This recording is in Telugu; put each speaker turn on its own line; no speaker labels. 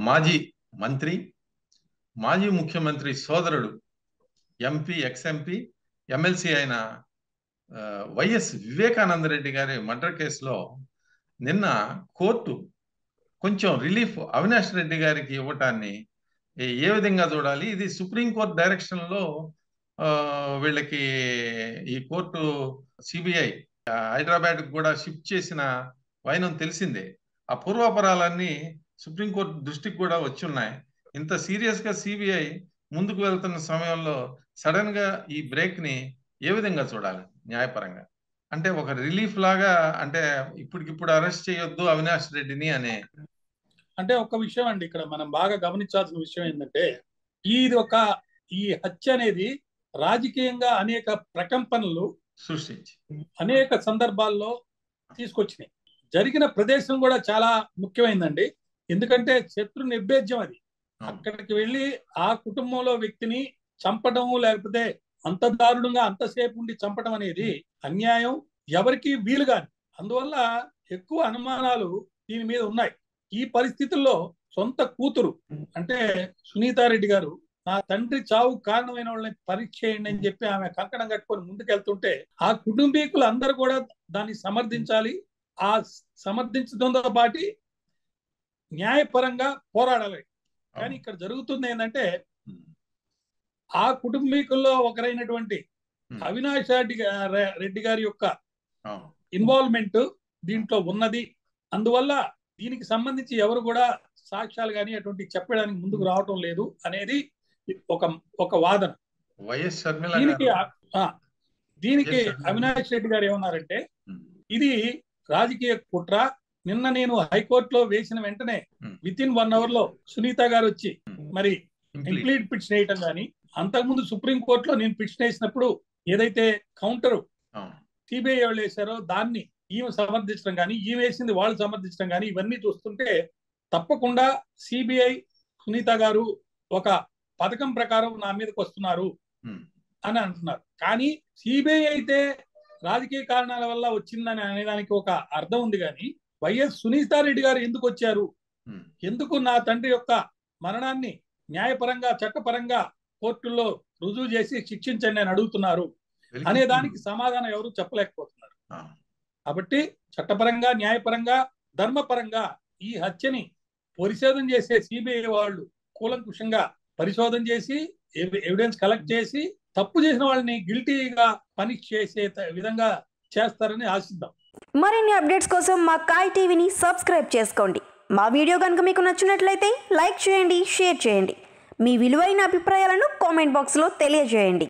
మాజీ మంత్రి మాజీ ముఖ్యమంత్రి సోదరుడు ఎంపీ ఎక్స్ఎంపీ ఎమ్మెల్సీ అయిన ఆ, వైఎస్ వివేకానంద రెడ్డి గారి మర్డర్ కేసులో నిన్న కోర్టు కొంచెం రిలీఫ్ అవినాష్ రెడ్డి గారికి ఇవ్వటాన్ని ఏ- ఏ విధంగా చూడాలి ఇది సుప్రీంకోర్టు డైరెక్షన్ లో ఆ, వీళ్ళకి ఈ కోర్టు సిబిఐ హైదరాబాద్ కూడా షిఫ్ట్ చేసిన వైనం తెలిసిందే ఆ పూర్వాపరాలన్నీ సుప్రీంకోర్టు దృష్టికి కూడా వచ్చి ఉన్నాయి ఇంత సీరియస్ గా సిబిఐ ముందుకు వెళ్తున్న సమయంలో సడన్ గా ఈ బ్రేక్ ని ఏ విధంగా చూడాలి న్యాయపరంగా అంటే ఒక రిలీఫ్ లాగా అంటే ఇప్పటికిప్పుడు అరెస్ట్ చేయొద్దు అవినాష్ రెడ్డిని అనే
అంటే ఒక విషయం అండి ఇక్కడ మనం బాగా గమనించాల్సిన విషయం ఏంటంటే ఇది ఒక ఈ హత్య అనేది రాజకీయంగా అనేక ప్రకంపనలు
సృష్టించి
అనేక సందర్భాల్లో తీసుకొచ్చినాయి జరిగిన ప్రదేశం కూడా చాలా ముఖ్యమైనదండి ఎందుకంటే శత్రు నిర్భేద్యం అది
అవును.
అక్కడికి వెళ్ళి ఆ కుటుంబంలో వ్యక్తిని చంపడం లేకపోతే అంత దారుణంగా అంతసేపు ఉండి చంపడం అనేది అన్యాయం ఎవరికి వీలు కాని అందువల్ల ఎక్కువ అనుమానాలు దీని మీద ఉన్నాయి ఈ పరిస్థితుల్లో సొంత కూతురు అంటే సునీతారెడ్డి గారు నా తండ్రి చావు కారణమైన వాళ్ళని పరీక్ష చేయండి అని చెప్పి ఆమె కంకణం కట్టుకొని ముందుకెళ్తుంటే ఆ కుటుంబీకులు అందరూ కూడా దాన్ని సమర్థించాలి ఆ సమర్థించడంతో పాటు న్యాయపరంగా పోరాడాలి కానీ ఇక్కడ జరుగుతుంది ఏంటంటే ఆ కుటుంబీకుల్లో ఒకరైనటువంటి
Hmm.
అవినాష్ రెడ్డి గా- రెడ్డి గారి యొక్క
అవును.
ఇన్వాల్వ్మెంట్ దీంట్లో ఉన్నది అందువల్ల దీనికి సంబంధించి ఎవరు కూడా సాక్ష్యాలు కానీ అటువంటి చెప్పడానికి ముందుకు రావటం లేదు అనేది ఒక ఒక వాదన
వైఎస్ షర్మిల
దీనికి
గారు
ఆ, దీనికి
Yes, sir.
అవినాష్ రెడ్డి గారు ఏమన్నారంటే
ఉమ్,
ఇది రాజకీయ కుట్ర నిన్న నేను హైకోర్టులో వేసిన వెంటనే
Hmm.
With in one hour లో సునీత గారు వచ్చి
ఉమ్,
మరి
complete.
ఇంప్లీట్ పిటిషన్ వేయటం కానీ అంతకుముందు సుప్రీం కోర్టులో నేను పిటిషన్ వేసినప్పుడు ఏదైతే కౌంటర్
అవును.
సిబిఐ వాళ్ళు వేశారో దాన్ని ఈమె సమర్థించడం కానీ ఈమె వేసింది వాళ్ళు సమర్థించడం కానీ ఇవన్నీ చూస్తుంటే తప్పకుండా సిబిఐ సునీత గారు ఒక పథకం ప్రకారం నా మీదకి వస్తున్నారు
ఉమ్,
అని అంటున్నారు కానీ సిబిఐ అయితే రాజకీయ కారణాల వల్ల వచ్చిందని అనేదానికి ఒక అర్థం ఉంది కానీ వైఎస్ సునీతారెడ్డి గారు ఎందుకు వచ్చారు
ఉమ్,
ఎందుకు నా తండ్రి యొక్క మరణాన్ని న్యాయపరంగా చట్టపరంగా కోర్టుల్లో రుజువు చేసి శిక్షించండి అని అడుగుతున్నారు అనే దానికి సమాధానం ఎవరు చెప్పలేకపోతున్నారు
ఆ,
కాబట్టి చట్టపరంగా న్యాయపరంగా ధర్మపరంగా ఈ హత్యని పరిశోధన చేసే సిబిఐ వాళ్ళు కూలంకుషంగా పరిశోధన చేసి ఎవి- ఎవిడెన్స్ కలెక్ట్ చేసి తప్పు చేసిన వాళ్ళని గిల్టీగా పనిష్ చేసే త- విధంగా చేస్తారని ఆశిద్దాం
మరిన్ని అప్డేట్స్ కోసం మా కాయ్ టీవీని సబ్స్క్రైబ్ చేసుకోండి మా వీడియో కనుక మీకు నచ్చినట్లయితే లైక్ చేయండి షేర్ చేయండి మీ విలువైన అభిప్రాయాలను కామెంట్ బాక్స్లో తెలియజేయండి